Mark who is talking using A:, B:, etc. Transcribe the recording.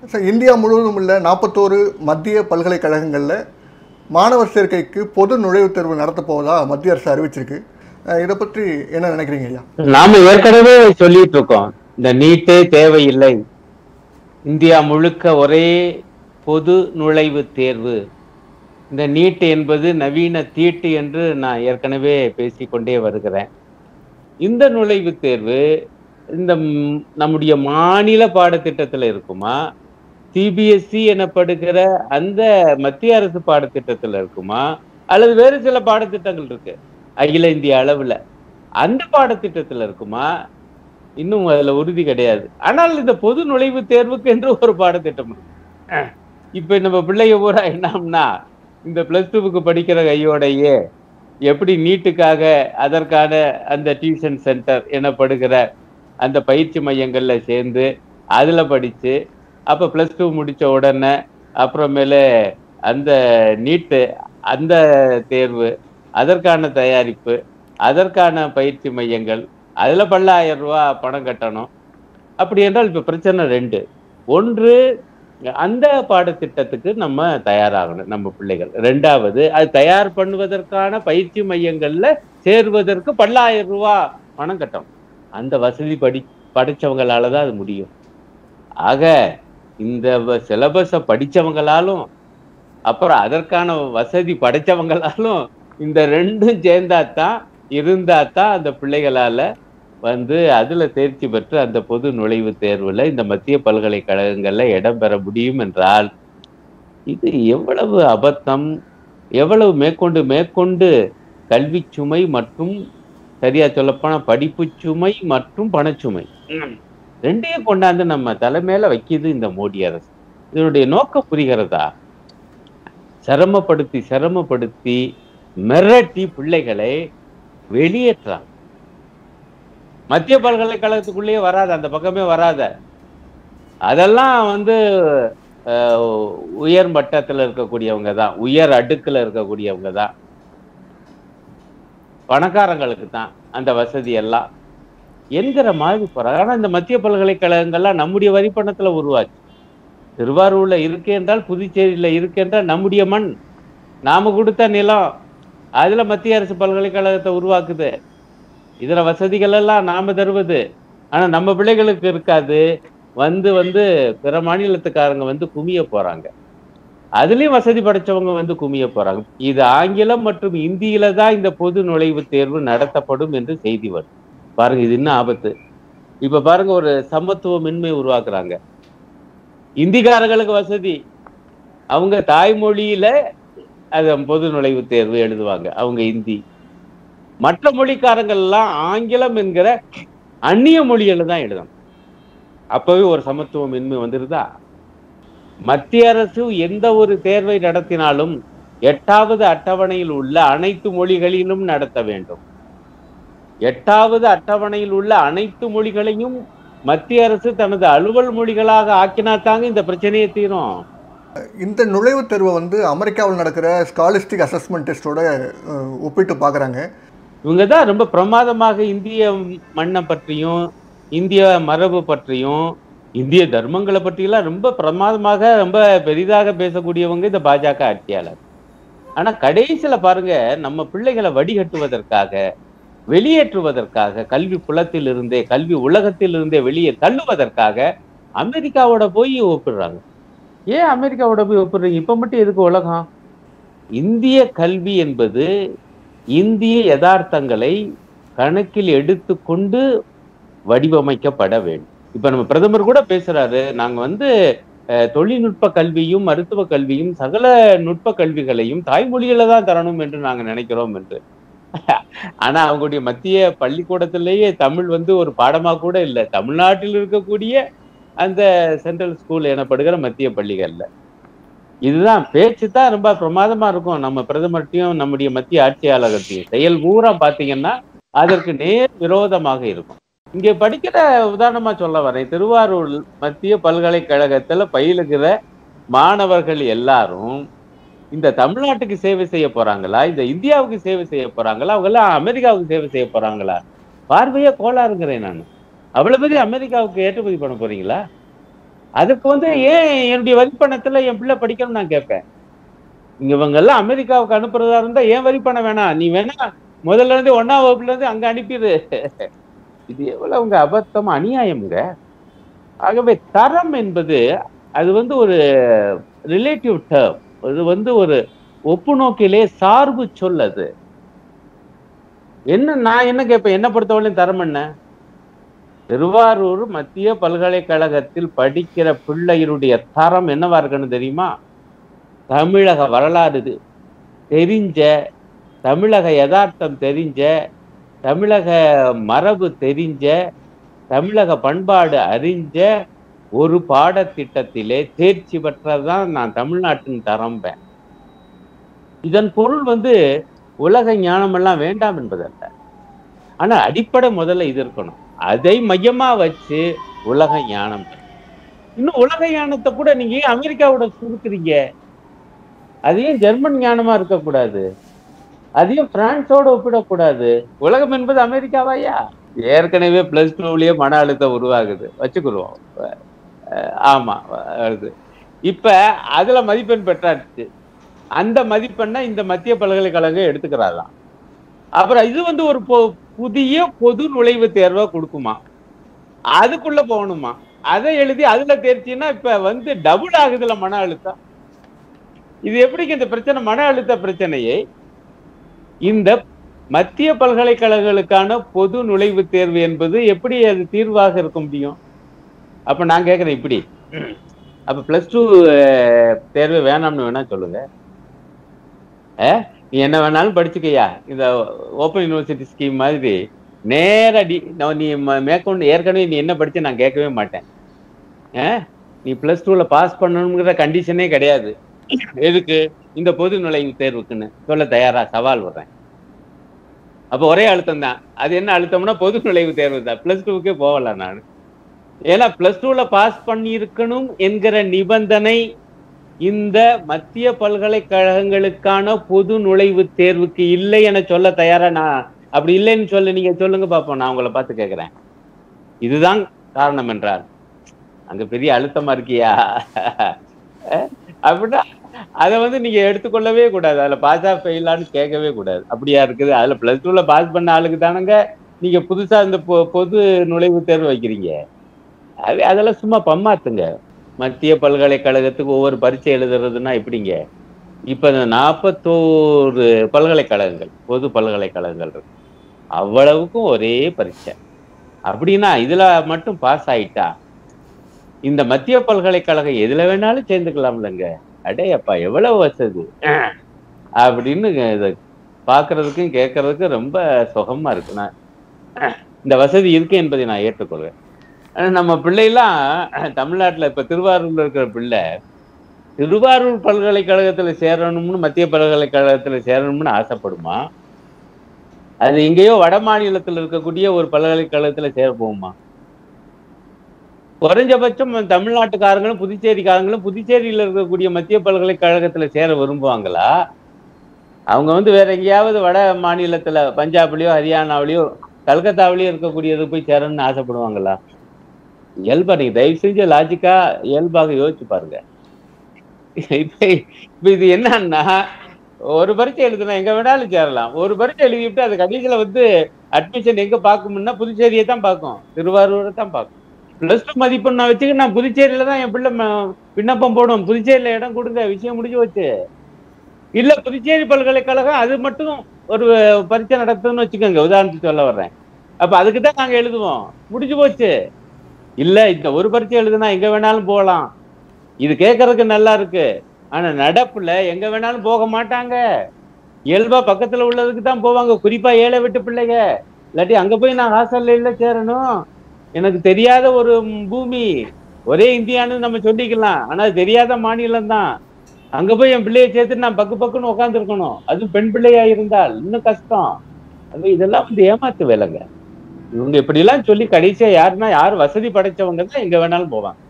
A: Sir India முழுவதும் உள்ள நாற்பத்தோரு மத்திய பல்கலைக்கழகங்களில் மாணவர் சேர்க்கைக்கு பொது நுழைவுத் தேர்வு நடத்தப் போவதா மத்திய அரசு அறிவிச்சிருக்கு அஹ் இதை பற்றி என்ன நினைக்கிறீங்க ஐயா
B: நாம ஏற்கனவே சொல்லிட்டு இருக்கோம் இந்த நீட்டே தேவையில்லை இந்தியா முழுக்க ஒரே பொது நுழைவுத் தேர்வு இந்த நீட் என்பது நவீன தீட்டு என்று நான் ஏற்கனவே பேசிக்கொண்டே வருகிறேன் இந்த நுழைவுத் தேர்வு இந்த ம், நம்முடைய மாநில பாடத்திட்டத்துல இருக்குமா சிபிஎஸ்இ எனப்படுகிற அந்த மத்திய அரசு பாடத்திட்டத்துல இருக்குமா அல்லது வேறு சில பாடத்திட்டங்கள் இருக்கு அகில இந்திய அளவுல அந்த பாடத்திட்டத்துல இருக்குமா இன்னும் அதுல உறுதி கிடையாது ஆனால் இந்த பொது நுழைவுத் தேர்வுக்கு என்று ஒரு பாடத்திட்டம் இருக்கு அஹ். இப்ப நம்ம பிள்ளைங்க பூரா என்னம்னா இந்த பிளஸ் டூவுக்கு படிக்கிற கையோடையே எப்படி நீட்டுக்காக அதற்கான அந்த டியூஷன் சென்டர் எனப்படுகிற அந்த பயிற்சி மையங்கள்ல சேர்ந்து அதுல படிச்சு அப்ப பிளஸ் டூ முடிச்ச உடனே அப்புறமேல அந்த நீட்டு அந்த தேர்வு அதற்கான தயாரிப்பு அதற்கான பயிற்சி மையங்கள் அதுல பல்லாயிரம் ரூபாய் பணம் கட்டணும் அப்படி என்றால் இப்ப பிரச்சனை ரெண்டு ஒன்று அந்த பாடத்திட்டத்துக்கு நம்ம தயாராகணும் நம்ம பிள்ளைகள் ரெண்டாவது அது தயார் பண்ணுவதற்கான பயிற்சி மையங்கள்ல சேருவதற்கு பல்லாயிரம் ரூபாய் பணம் கட்டணும் அந்த வசதி படி படிச்சவங்களால தான் அது முடியும் ஆக இந்த சிலபஸை படிச்சவங்களாலும் அப்புறம் அதற்கான வசதி படைச்சவங்களாலும் இந்த ரெண்டும் சேர்ந்தாதான் இருந்தாதான் அந்த பிள்ளைகளால வந்து அதுல தேர்ச்சி பெற்று அந்த பொது நுழைவுத் தேர்வுல இந்த மத்திய பல்கலைக்கழகங்கள்ல இடம் பெற முடியும் என்றால் இது எவ்வளவு அபத்தம் எவ்வளவு மேற்கொண்டு மேற்கொண்டு கல்வி சுமை மற்றும் சரியா சொல்லப்போனா படிப்பு சுமை மற்றும் பணச்சுமை ரெண்டையும் கொண்டாந்து நம்ம தலைமையில வைக்கிது இந்த மோடி அரசு இதனுடைய நோக்கம் புரிகிறதா சிரமப்படுத்தி சிரமப்படுத்தி மிரட்டி பிள்ளைகளை வெளியேற்றாங்க மத்திய பல்கலைக்கழகத்துக்குள்ளேயே வராத அந்த பக்கமே வராத அதெல்லாம் வந்து அஹ், உயர் மட்டத்துல இருக்கக்கூடியவங்க தான் உயர் அடுக்குல இருக்கக்கூடியவங்க தான் பணக்காரங்களுக்கு தான் அந்த வசதி எல்லாம் என்கிற மாதிரி போறாங்க ஆனா இந்த மத்திய பல்கலைக்கழகங்கள்லாம் நம்முடைய வரிப்பணத்துல உருவாச்சு திருவாரூர்ல இருக்கு என்றால் புதுச்சேரியில இருக்கு என்றால் நம்முடைய மண் நாம கொடுத்த நிலம் அதுல மத்திய அரசு பல்கலைக்கழகத்தை உருவாக்குது இதுல வசதிகள் எல்லாம் நாம தருவது ஆனா நம்ம பிள்ளைகளுக்கு இருக்காது வந்து வந்து பிற மாநிலத்துக்காரங்க வந்து குமிய போறாங்க அதுலயும் வசதி படைச்சவங்க வந்து குமிய போறாங்க இது ஆங்கிலம் மற்றும் இந்தியில தான் இந்த பொது நுழைவுத் தேர்வு நடத்தப்படும் என்று செய்தி வரும் பாருங்க இது இன்னும் ஆபத்து இப்ப பாருங்க ஒரு சமத்துவமின்மை உருவாக்குறாங்க இந்திக்காரர்களுக்கு வசதி அவங்க தாய்மொழியில அது பொது நுழைவுத் தேர்வு எழுதுவாங்க அவங்க இந்தி மற்ற மொழிக்காரங்கள் எல்லாம் ஆங்கிலம் என்கிற அந்நிய மொழியில தான் எழுதணும் அப்பவே ஒரு சமத்துவமின்மை வந்துருதா மத்திய அரசு எந்த ஒரு தேர்வை நடத்தினாலும் எட்டாவது அட்டவணையில் உள்ள அனைத்து மொழிகளிலும் நடத்த வேண்டும் எட்டாவது அட்டவணையில் உள்ள அனைத்து மொழிகளையும் மத்திய அரசு தனது அலுவல் மொழிகளாக ஆக்கினாத்தாங்க இந்த பிரச்சனையை தீரும்
A: இந்த நுழைவுத் தேர்வை வந்து அமெரிக்காவில் நடக்கிற ஸ்காலிஸ்டிக் அசஸ்மெண்ட் டெஸ்ட்டோட அஹ், ஒப்பிட்டு பார்க்குறாங்க
B: இவங்க தான் ரொம்ப பிரமாதமாக இந்திய மண்ணை பற்றியும் இந்திய மரபு பற்றியும் இந்திய தர்மங்களை பற்றியெல்லாம் ரொம்ப பிரமாதமாக ரொம்ப பெரிதாக பேசக்கூடியவங்க இந்த பாஜக ஆட்சியாளர் ஆனா கடைசியில பாருங்க நம்ம பிள்ளைகளை வடிகட்டுவதற்காக வெளியேற்றுவதற்காக கல்வி புலத்தில் இருந்தே கல்வி உலகத்தில் இருந்தே வெளியே தள்ளுவதற்காக அமெரிக்காவோட போய் ஒப்பிடுறாங்க ஏன் அமெரிக்காவோட போய் ஒப்பிடுறீங்க இப்ப மட்டும் எதுக்கு உலகம் இந்திய கல்வி என்பது இந்திய யதார்த்தங்களை கணக்கில் எடுத்துக்கொண்டு வடிவமைக்கப்பட வேண்டும் இப்ப நம்ம பிரதமர் கூட பேசுறாரு நாங்க வந்து அஹ், தொழில்நுட்ப கல்வியும் மருத்துவ கல்வியும் சகல நுட்ப கல்விகளையும் தாய்மொழியில தான் தரணும் என்று நாங்க நினைக்கிறோம் என்று ஆனா அவங்களுடைய மத்திய பள்ளிக்கூடத்திலேயே தமிழ் வந்து ஒரு பாடமா கூட இல்லை தமிழ்நாட்டில் இருக்கக்கூடிய அந்த சென்ட்ரல் ஸ்கூல் எனப்படுகிற மத்திய பள்ளிகள்ல இதுதான் பேச்சு தான் ரொம்ப பிரமாதமா இருக்கும் நம்ம பிரதமர்ட்டையும் நம்முடைய மத்திய ஆட்சியாளர்கிட்டையும் செயல் பூரா பாத்தீங்கன்னா அதற்கு நேர் விரோதமாக இருக்கும் இங்கே படிக்கிற உதாரணமா சொல்ல வரேன் திருவாரூர் மத்திய பல்கலைக்கழகத்துல பயிலுகிற மாணவர்கள் எல்லாரும் இந்த தமிழ்நாட்டுக்கு சேவை செய்ய போறாங்களா இந்த இந்தியாவுக்கு சேவை செய்ய போறாங்களா அவங்க எல்லாம் அமெரிக்காவுக்கு சேவை செய்ய போறாங்களா பார்வையே கோளாறுங்கிறேன் நான் அவ்வளவு பெரிய அமெரிக்காவுக்கு ஏற்றுமதி பண்ண போறீங்களா அதுக்கு வந்து ஏன் என்னுடைய வரிப்பணத்துல என் பிள்ளை படிக்கணும்னு நான் கேட்பேன் இங்க இவங்க எல்லாம் அமெரிக்காவுக்கு அனுப்புறதா இருந்தா ஏன் வரி பணம் வேணாம் நீ வேணா முதல்ல இருந்து ஒன்னாம் வகுப்புல இருந்து அங்க அனுப்பிடு இது எவ்வளவு உங்க அபத்தம் அநியாயம்ங்க ஆகவே தரம் என்பது அது வந்து ஒரு ரிலேட்டிவ் டேர்ம் அது வந்து ஒரு ஒப்புநோக்கிலே சார்பு சொல் அது என்ன நான் என்ன கேட்பேன் என்ன பொறுத்தவரையும் தரம் என்ன திருவாரூர் மத்திய பல்கலைக்கழகத்தில் படிக்கிற பிள்ளையினுடைய தரம் என்னவா இருக்குன்னு தெரியுமா தமிழக வரலாறு இது தெரிஞ்ச தமிழக யதார்த்தம் தெரிஞ்ச தமிழக மரபு தெரிஞ்ச தமிழக பண்பாடு அறிஞ்ச ஒரு பாடத்திட்டத்திலே தேர்ச்சி பெற்றதுதான் நான் தமிழ்நாட்டின் தரம்பேன் இதன் பொருள் வந்து உலக ஞானமெல்லாம் வேண்டாம் என்பதல்ல ஆனா அடிப்படை முதல்ல இது இருக்கணும் அதை மையமா வச்சு உலக ஞானம் இன்னும் உலக ஞானத்தை கூட நீங்க ஏன் அமெரிக்காவோட சுருக்குறீங்க அதையும் ஜெர்மன் ஞானமா இருக்கக்கூடாது அதையும் பிரான்ஸோட ஒப்பிடக்கூடாது உலகம் என்பது அமெரிக்காவாயா ஏற்கனவே பிளஸ் டூலயே மன அழுத்தம் உருவாகுது வச்சுக்கிடுவோம் அஹ் ஆமா வருது இப்ப அதுல மதிப்பெண் பெற்றாச்சு அந்த மதிப்பெண்ணை இந்த மத்திய பல்கலைக்கழகம் எடுத்துக்கிறாராம் அப்புறம் இது வந்து ஒரு பொ- புதிய பொது நுழைவுத் தேர்வா கொடுக்குமா அதுக்குள்ள போகணுமா அதை எழுதி அதுல தேர்ச்சின்னா இப்ப வந்து டபுள் ஆகுதுல மன அழுத்தம் இது எப்படிங்க இந்த பிரச்சனை மன அழுத்த பிரச்சனையை இந்த மத்திய பல்கலைக்கழகங்களுக்கான பொது நுழைவுத் தேர்வு என்பது எப்படி அது தீர்வாக இருக்க முடியும் அப்ப நான் கேட்கிறேன் இப்படி அப்ப பிளஸ் டூ தேர்வு வேணாம்னு வேணா சொல்லுங்க அஹ், நீ என்ன வேணாலும் படிச்சுக்கய்யா இந்த ஓப்பன் யூனிவர்சிட்டி ஸ்கீம் மாதிரி நேரடி நான் நீ ம- மேற்கொண்டு ஏற்கனவே நீ என்ன படிச்ச நான் கேட்கவே மாட்டேன் அஹ், நீ பிளஸ் டூல பாஸ் பண்ணணுங்கிற கண்டிஷனே கிடையாது எதுக்கு இந்த பொது நுழைவு தேர்வுக்குன்னு சொல்ல தயாரா சவால் விடுறேன் அப்ப ஒரே அழுத்தம் தான் அது என்ன அழுத்தம்னா பொது நுழைவு தேர்வு தான் பிளஸ் டூக்கே போகல நான் ஏன்னா பிளஸ் டூல பாஸ் பண்ணியிருக்கணும் என்கிற நிபந்தனை இந்த மத்திய பல்கலைக்கழகங்களுக்கான பொது நுழைவு தேர்வுக்கு இல்லை என சொல்ல தயாரா நான் அப்படி இல்லைன்னு சொல்ல நீங்க சொல்லுங்க பாப்போம் நான் உங்களை பார்த்து கேட்கிறேன் இதுதான் காரணம் என்றால் அங்க பெரிய அழுத்தமா இருக்கியா அஹ் அப்படின்னா அதை வந்து நீங்க எடுத்துக்கொள்ளவே கூடாது அதுல பாஸ் ஆஃப் ஃபெயிலான்னு கேட்கவே கூடாது அப்படியா இருக்குது அதுல பிளஸ் டூல பாஸ் பண்ண ஆளுக்கு தானங்க நீங்க புதுசா இந்த பொ- பொது நுழைவு தேர்வு வைக்கிறீங்க அது அதெல்லாம் சும்மா பம்மாத்துங்க மத்திய பல்கலைக்கழகத்துக்கு ஒவ்வொரு பரீட்சை எழுதுறதுன்னா எப்படிங்க இப்ப இந்த நாற்பத்தோரு பல்கலைக்கழகங்கள் பொது பல்கலைக்கழகங்கள் இருக்கு அவ்வளவுக்கும் ஒரே பரீட்சை அப்படின்னா இதுல மட்டும் பாஸ் ஆயிட்டா இந்த மத்திய பல்கலைக்கழகம் எதுல வேணாலும் சேர்ந்துக்கலாம்லங்க அடே அப்பா எவ்வளவு வசதி அப்படின்னு இதை பார்க்கறதுக்கும் கேட்கறதுக்கும் ரொம்ப சுகமா இருக்கு நான் இந்த வசதி இருக்கு என்பதை நான் ஏற்றுக்கொள்வேன் ஆனா நம்ம பிள்ளைலாம் தமிழ்நாட்டுல இப்ப திருவாரூர்ல இருக்கிற பிள்ளை திருவாரூர் பல்கலைக்கழகத்துல சேரணும்னு மத்திய பல்கலைக்கழகத்துல சேரணும்னு ஆசைப்படுமா அது எங்கேயோ வட மாநிலத்துல இருக்கக்கூடிய ஒரு பல்கலைக்கழகத்துல சேர போகுமா குறைஞ்சபட்சம் தமிழ்நாட்டுக்காரங்களும் புதுச்சேரிக்காரங்களும் புதுச்சேரியில இருக்கக்கூடிய மத்திய பல்கலைக்கழகத்துல சேர விரும்புவாங்களா அவங்க வந்து வேற எங்கேயாவது வட மாநிலத்துல பஞ்சாப்லயோ ஹரியானாவிலயோ கல்கத்தாவிலயோ இருக்கக்கூடியது போய் சேரணும்னு ஆசைப்படுவாங்களா இயல்பா நீங்க தயவு செஞ்சு லாஜிக்கா இயல்பாக யோசிச்சு பாருங்க இப்ப இப்ப இது என்னன்னா ஒரு பரீட்சை எழுதுனா எங்க வேணாலும் சேரலாம் ஒரு பரீட்சை எழுதிவிட்டு அது கடைசியில வந்து அட்மிஷன் எங்க பார்க்கும்னா புதுச்சேரியை தான் பார்க்கும் திருவாரூரை தான் பார்க்கும் பிளஸ் டூ மதிப்பெண் நான் வச்சுக்க நான் புதுச்சேரியில தான் என் பிள்ளை ம- விண்ணப்பம் போடும் புதுச்சேரியில இடம் கொடுங்க விஷயம் முடிஞ்சு வச்சு இல்ல புதுச்சேரி பல்கலைக்கழகம் அது மட்டும் ஒரு பரீட்சை நடத்துதுன்னு வச்சுக்கோங்க உதாரணத்துக்கு சொல்ல வர்றேன் அப்ப அதுக்கு தான் நாங்க எழுதுவோம் முடிஞ்சு போச்சு இல்ல இந்த ஒரு பரீட்சை எழுதுனா எங்க வேணாலும் போகலாம் இது கேட்கறதுக்கு நல்லா இருக்கு ஆனா நடப்புல எங்க வேணாலும் போக மாட்டாங்க இயல்பா பக்கத்துல உள்ளதுக்கு தான் போவாங்க குறிப்பா ஏழை விட்டு பிள்ளைங்க இல்லாட்டி அங்க போய் நான் ஹாஸ்டல்ல இல்ல சேரணும் எனக்கு தெரியாத ஒரு ம், பூமி ஒரே இந்தியான்னு நம்ம சொல்லிக்கலாம் ஆனா அது தெரியாத மாநிலம் தான் அங்க போய் என் பிள்ளைய சேர்த்துட்டு நான் பக்கு பக்குன்னு உட்கார்ந்து இருக்கணும் அதுவும் பெண் பிள்ளையா இருந்தால் இன்னும் கஷ்டம் அது இதெல்லாம் வந்து ஏமாத்து வேலைங்க இவங்க இப்படி எல்லாம் சொல்லி கடைசியா யாருன்னா யார் வசதி படைச்சவங்க தான் எங்க வேணாலும் போவாங்க